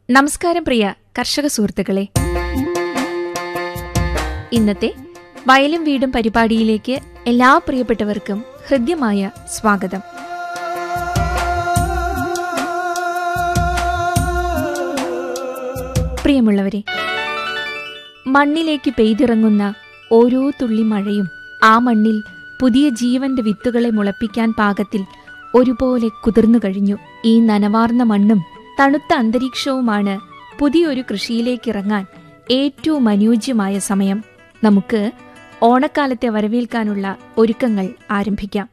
നമസ്കാരം പ്രിയ കർഷക സുഹൃത്തുക്കളെ ഇന്നത്തെ വയലും വീടും പരിപാടിയിലേക്ക് എല്ലാ പ്രിയപ്പെട്ടവർക്കും ഹൃദ്യമായ സ്വാഗതം പ്രിയമുള്ളവരെ മണ്ണിലേക്ക് പെയ്തിറങ്ങുന്ന ഓരോ തുള്ളി മഴയും ആ മണ്ണിൽ പുതിയ ജീവന്റെ വിത്തുകളെ മുളപ്പിക്കാൻ പാകത്തിൽ ഒരുപോലെ കുതിർന്നു കഴിഞ്ഞു ഈ നനവാർന്ന മണ്ണും തണുത്ത അന്തരീക്ഷവുമാണ് പുതിയൊരു കൃഷിയിലേക്കിറങ്ങാൻ ഏറ്റവും അനുയോജ്യമായ സമയം നമുക്ക് ഓണക്കാലത്തെ വരവേൽക്കാനുള്ള ഒരുക്കങ്ങൾ ആരംഭിക്കാം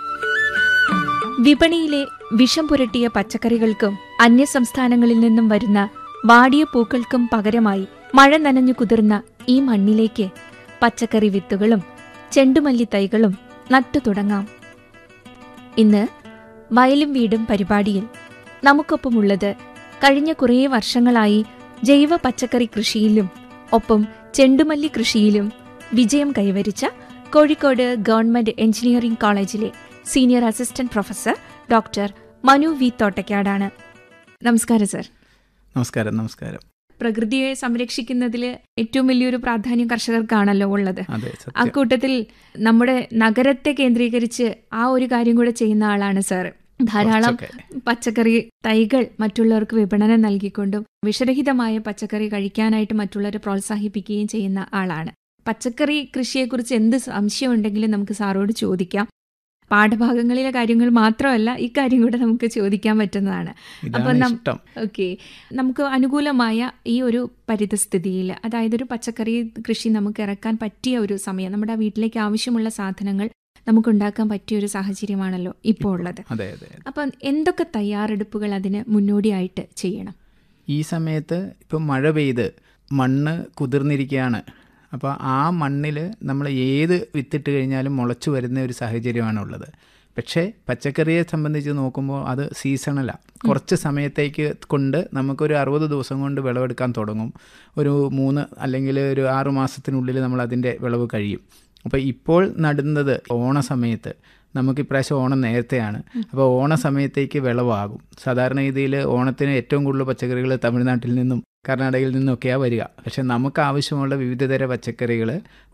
വിപണിയിലെ വിഷം പുരട്ടിയ പച്ചക്കറികൾക്കും അന്യസംസ്ഥാനങ്ങളിൽ നിന്നും വരുന്ന വാടിയ പൂക്കൾക്കും പകരമായി മഴ നനഞ്ഞു കുതിർന്ന ഈ മണ്ണിലേക്ക് പച്ചക്കറി വിത്തുകളും ചെണ്ടുമല്ലി തൈകളും നട്ടു തുടങ്ങാം ഇന്ന് വയലും വീടും പരിപാടിയിൽ നമുക്കൊപ്പമുള്ളത് കഴിഞ്ഞ കുറേ വർഷങ്ങളായി ജൈവ പച്ചക്കറി കൃഷിയിലും ഒപ്പം ചെണ്ടുമല്ലി കൃഷിയിലും വിജയം കൈവരിച്ച കോഴിക്കോട് ഗവൺമെന്റ് എഞ്ചിനീയറിംഗ് കോളേജിലെ senior assistant professor doctor Manu V തോട്ടയ്ക്കാടാണ് നമസ്കാരം സർ നമസ്കാരം നമസ്കാരം പ്രകൃതിയെ സംരക്ഷിക്കുന്നതിൽ ഏറ്റവും വലിയൊരു പ്രാധാന്യം കർഷകർക്കാണല്ലോ ഉള്ളത് അതെ ആ സത്യം കൂട്ടത്തിൽ നമ്മുടെ നഗരത്തെ കേന്ദ്രീകരിച്ച് ആ ഒരു കാര്യം കൂടെ ചെയ്യുന്ന ആളാണ് സാർ ധാരാളം കുറച്ചൊക്കെ. പച്ചക്കറി തൈകൾ മറ്റുള്ളവർക്ക് വിപണനം നൽകിക്കൊണ്ടും വിഷരഹിതമായ പച്ചക്കറി കഴിക്കാനായിട്ട് മറ്റുള്ളവരെ പ്രോത്സാഹിപ്പിക്കുകയും ചെയ്യുന്ന ആളാണ് പച്ചക്കറി കൃഷിയെക്കുറിച്ച് എന്ത് സംശയം ഉണ്ടെങ്കിലും നമുക്ക് സാറോട് ചോദിക്കാം പാഠഭാഗങ്ങളിലെ കാര്യങ്ങൾ മാത്രമല്ല ഇക്കാര്യം കൂടെ നമുക്ക് ചോദിക്കാൻ പറ്റുന്നതാണ് അപ്പൊ ഇതാണ് നം- ഇഷ്ടം ഓക്കെ നമുക്ക് അനുകൂലമായ ഈ ഒരു പരിതസ്ഥിതിയിൽ അതായത് ഒരു പച്ചക്കറി കൃഷി നമുക്ക് ഇറക്കാൻ പറ്റിയ ഒരു സമയം നമ്മുടെ വീട്ടിലേക്ക് ആവശ്യമുള്ള സാധനങ്ങൾ നമുക്ക് ഉണ്ടാക്കാൻ പറ്റിയ ഒരു സാഹചര്യമാണല്ലോ ഇപ്പോൾ ഉള്ളത് അതെ അതെ അപ്പം എന്തൊക്കെ തയ്യാറെടുപ്പുകൾ അതിന് മുന്നോടിയായിട്ട് ചെയ്യണം ഈ സമയത്ത് ഇപ്പം മഴ പെയ്ത് മണ്ണ് കുതിർന്നിരിക്കുകയാണ് അപ്പോൾ ആ മണ്ണിൽ നമ്മൾ ഏത് വിത്തിട്ട് കഴിഞ്ഞാലും മുളച്ചു വരുന്ന ഒരു സാഹചര്യമാണ് ഉള്ളത് പക്ഷേ പച്ചക്കറിയെ സംബന്ധിച്ച് നോക്കുമ്പോൾ അത് സീസണലാണ് കുറച്ച് സമയത്തേക്ക് കൊണ്ട് നമുക്കൊരു അറുപത് ദിവസം കൊണ്ട് വിളവെടുക്കാൻ തുടങ്ങും ഒരു മൂന്ന് അല്ലെങ്കിൽ ഒരു ആറു മാസത്തിനുള്ളിൽ നമ്മൾ അതിൻ്റെ വിളവ് കഴിയും അപ്പോൾ ഇപ്പോൾ നടുന്നത് ഓണ സമയത്ത് നമുക്ക് ഇപ്രാവശ്യം ഓണം നേരത്തെയാണ് അപ്പോൾ ഓണ സമയത്തേക്ക് വിളവാകും സാധാരണ രീതിയിൽ ഓണത്തിന് ഏറ്റവും കൂടുതൽ പച്ചക്കറികൾ തമിഴ്നാട്ടിൽ നിന്നും കർണാടകയിൽ നിന്നൊക്കെയാണ് വരിക പക്ഷെ നമുക്ക് ആവശ്യമുള്ള വിവിധതര പച്ചക്കറികൾ